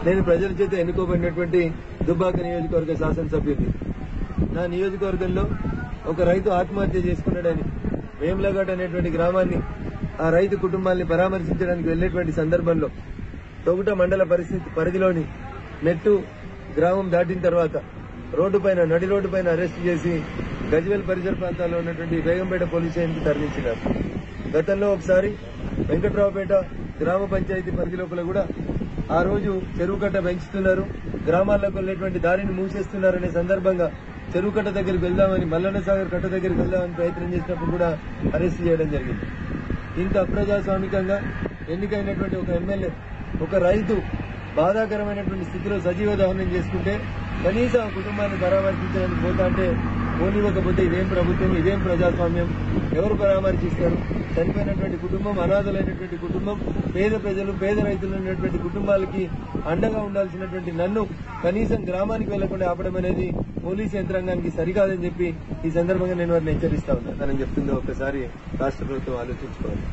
నేను ప్రజల చేత ఎన్నుకోబడినటువంటి దుబ్బాక నియోజకవర్గ శాసనసభ్యుడిని నా నియోజకవర్గంలో ఒక రైతు ఆత్మహత్య చేసుకున్నాడని వేములఘాట్ అనేటువంటి గ్రామాన్ని ఆ రైతు కుటుంబాన్ని పరామర్శించడానికి వెళ్లేటువంటి సందర్భంలో తొగుట మండల పరిస్థితి పరిధిలోని మెట్టు గ్రామం దాటిన తర్వాత రోడ్డు పైన నడి రోడ్డు పైన అరెస్ట్ చేసి గజ్వేల్ పరిసర ప్రాంతాల్లో ఉన్నటువంటి బేగంపేట పోలీస్ స్టేషన్కి తరలించినారు గతంలో ఒకసారి వెంకట్రావుపేట గ్రామ పంచాయతీ పరిధి లోపల కూడా ఆ రోజు చెరువు కట్ట పెంచుతున్నారు గ్రామాల్లోకి వెళ్లేటువంటి దారిని మూసేస్తున్నారనే సందర్భంగా చెరువు కట్ట దగ్గరికి వెళ్దామని మల్లన్న సాగర్ కట్ట దగ్గరికి వెళ్దామని ప్రయత్నం చేసినప్పుడు కూడా అరెస్ట్ చేయడం జరిగింది ఇంత అప్రజాస్వామికంగా ఎన్నికైనటువంటి ఒక ఎమ్మెల్యే ఒక రైతు బాధాకరమైనటువంటి స్థితిలో సజీవ దహనం చేసుకుంటే కనీసం ఆ కుటుంబాన్ని పరామర్శించడానికి పోతా అంటే పోనివ్వకపోతే ఇదేం ప్రభుత్వం ఇదేం ప్రజాస్వామ్యం ఎవరు పరామర్శిస్తారు చనిపోయినటువంటి కుటుంబం అనాథలైనటువంటి కుటుంబం పేద ప్రజలు పేద రైతులు ఉన్నటువంటి కుటుంబాలకి అండగా ఉండాల్సినటువంటి నన్ను కనీసం గ్రామానికి వెళ్లకుండా ఆపడం అనేది పోలీస్ యంత్రాంగానికి సరికాదని చెప్పి ఈ సందర్భంగా నేను వారిని హెచ్చరిస్తా ఉన్నా తనని చెప్తుందో ఒకసారి రాష్ట్ర ప్రభుత్వం ఆలోచించుకోవాలి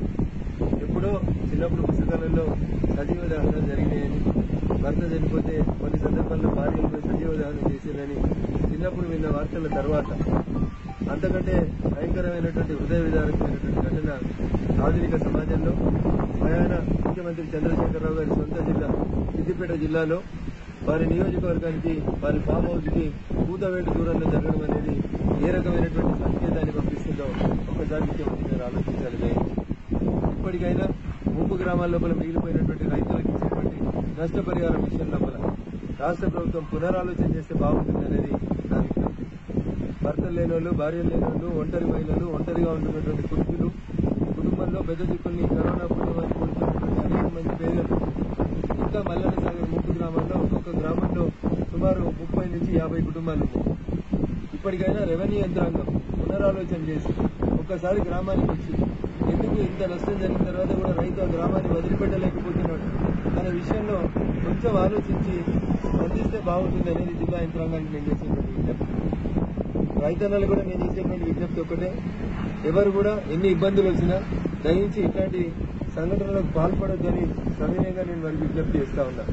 ఎప్పుడో చిన్నప్పుడు పుస్తకాలలో సజీవ దహనం జరిగినాయని భర్త చనిపోతే కొన్ని సందర్భాల్లో భార్యలపై సజీవ దహనం చేసేదని చిన్నప్పుడు విన్న వార్తల తర్వాత అంతకంటే భయంకరమైనటువంటి హృదయ విదారకమైనటువంటి ఘటన ఆధునిక సమాజంలో ప్రయాణ ముఖ్యమంత్రి చంద్రశేఖరరావు గారి సొంత జిల్లా సిద్దిపేట జిల్లాలో వారి నియోజకవర్గానికి వారి ఫామ్ హౌస్ కి కూతవేటు దూరంలో జరగడం అనేది ఏ రకమైనటువంటి సంకేతాన్ని పంపిస్తుందో ఒక్కసారి ముఖ్యమంత్రి గారు ఆలోచించాలి దయచేసి. ఇప్పటికైనా ముంపు గ్రామాల లోపల మిగిలిపోయినటువంటి రైతులకు ఇచ్చేటువంటి నష్టపరిహారం విషయం లోపల రాష్ట్ర ప్రభుత్వం పునరాలోచన చేస్తే బాగుంటుంది అనేది నా విజ్ఞప్తి భర్తలు లేని వాళ్ళు భార్యలు లేని వాళ్ళు ఒంటరి మహిళలు ఒంటరిగా ఉంటున్నటువంటి కుటుంబులు కుటుంబంలో పెద్ద దిక్కుల్ని కరోనా పుణ్యమని కోరుతున్నటువంటి అనేక మంది పేదలు ఇంకా మల్లన్న సాగర్ ముంపు గ్రామాల్లో ఒక్కొక్క గ్రామంలో సుమారు ముప్పై నుంచి యాభై కుటుంబాలు ఉన్నాయి ఇప్పటికైనా రెవెన్యూ యంత్రాంగం పునరాలోచన చేసి ఒక్కసారి గ్రామానికి వచ్చి ఎందుకు ఇంత నష్టం జరిగిన తర్వాత కూడా రైతు ఆ గ్రామాన్ని వదిలిపెట్టలేకపోతున్నాడు అనే విషయంలో కొంచెం ఆలోచించి స్పందిస్తే బాగుంటుంది అనేది జిల్లా యంత్రాంగానికి నేను చేసేటువంటి విజ్ఞప్తి రైతన్నలు కూడా నేను చేసేటువంటి విజ్ఞప్తి ఒకటే ఎవరు కూడా ఎన్ని ఇబ్బందులు వచ్చినా దయించి ఇట్లాంటి సంఘటనలకు పాల్పడొద్దని సవినయంగా నేను వారికి విజ్ఞప్తి చేస్తా ఉన్నా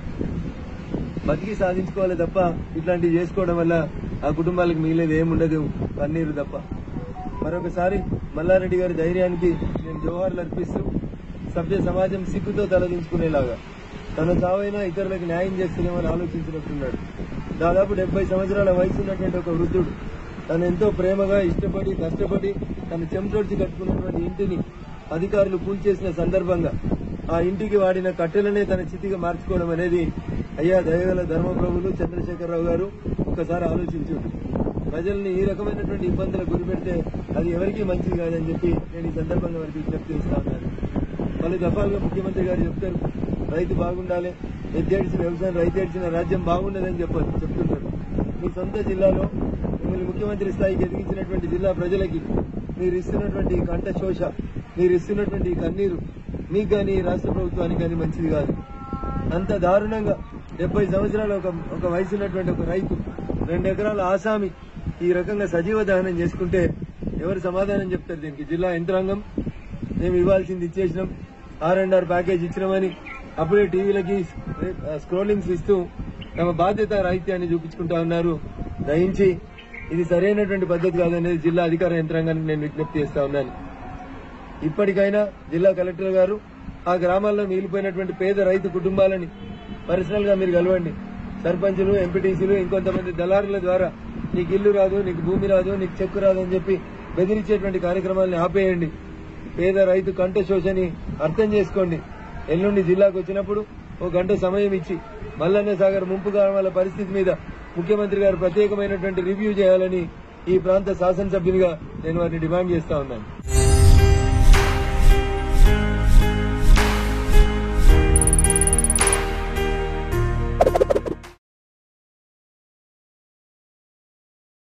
బతికి సాధించుకోవాలి తప్ప ఇట్లాంటివి చేసుకోవడం వల్ల ఆ కుటుంబాలకు మిగిలేదు ఏముండదు కన్నీరు తప్ప మరొకసారి మల్లారెడ్డి గారి ధైర్యానికి నేను జోహార్లు అర్పిస్తూ సభ్య సమాజం సిగ్గుతో తలదించుకునేలాగా తన చావైనా ఇతరులకు న్యాయం చేస్తున్నామని ఆలోచించినట్టున్నాడు దాదాపు డెబ్బై సంవత్సరాల వయసు ఉన్నటువంటి ఒక వృద్ధుడు తను ఎంతో ప్రేమగా ఇష్టపడి కష్టపడి తన చెంచొడ్చి కట్టుకున్నటువంటి ఇంటిని అధికారులు కూల్చేసిన సందర్భంగా ఆ ఇంటికి వాడిన కట్టెలనే తన చితిగా మార్చుకోవడం అనేది అయ్యా దయగల ధర్మప్రభులు చంద్రశేఖరరావు గారు ఒకసారి ఆలోచించు ప్రజల్ని ఈ రకమైనటువంటి ఇబ్బందులకు గురిపెడితే అది ఎవరికీ మంచిది కాదని చెప్పి నేను ఈ సందర్భంగా వారికి విజ్ఞప్తి చేస్తా ఉన్నాను పలు దఫాలుగా ముఖ్యమంత్రి గారు చెప్తారు రైతు బాగుండాలి ఎద్దేడిచిన వ్యవసాయం రైతు ఏడ్చిన రాజ్యం బాగుండదని చెప్పారు చెప్తుంటారు మీ సొంత జిల్లాలో మిమ్మల్ని ముఖ్యమంత్రి స్థాయికి ఎదిగించినటువంటి జిల్లా ప్రజలకి మీరు ఇస్తున్నటువంటి ఈ కంట శోష మీరు ఇస్తున్నటువంటి ఈ కన్నీరు మీకు కానీ రాష్ట్ర ప్రభుత్వానికి కానీ మంచిది కాదు అంత దారుణంగా డెబ్బై సంవత్సరాల ఒక ఒక వయసు ఉన్నటువంటి ఒక రైతు రెండు ఎకరాల ఆసామి ఈ రకంగా సజీవ దహనం చేసుకుంటే ఎవరు సమాధానం చెప్తారు దీనికి జిల్లా యంత్రాంగం మేము ఇవ్వాల్సింది ఇచ్చేసినాం ఆర్ అండ్ ఆర్ ప్యాకేజ్ ఇచ్చినామని అప్పుడే టీవీలకి స్క్రోలింగ్స్ ఇస్తూ తమ బాధ్యత రాహిత్యాన్ని చూపించుకుంటా ఉన్నారు దయించి ఇది సరైనటువంటి పద్ధతి కాదనేది జిల్లా అధికార యంత్రాంగానికి నేను విజ్ఞప్తి చేస్తా ఉన్నాను ఇప్పటికైనా జిల్లా కలెక్టర్ గారు ఆ గ్రామాల్లో మిగిలిపోయినటువంటి పేద రైతు కుటుంబాలని పర్సనల్ గా మీరు కలవండి సర్పంచులు ఎంపీటీసీలు ఇంకొంతమంది దళారుల ద్వారా నీకు ఇల్లు రాదు నీకు భూమి రాదు నీకు చెక్కు రాదు అని చెప్పి బెదిరించేటువంటి కార్యక్రమాలను ఆపేయండి పేద రైతు కంట శోషని అర్థం చేసుకోండి ఎల్లుండి జిల్లాకు వచ్చినప్పుడు ఓ గంట సమయం ఇచ్చి మల్లన్న సాగర్ ముంపు గ్రామాల పరిస్థితి మీద ముఖ్యమంత్రి గారు ప్రత్యేకమైనటువంటి రివ్యూ చేయాలని ఈ ప్రాంత శాసనసభ్యునిగా నేను వారిని డిమాండ్ చేస్తా ఉన్నాను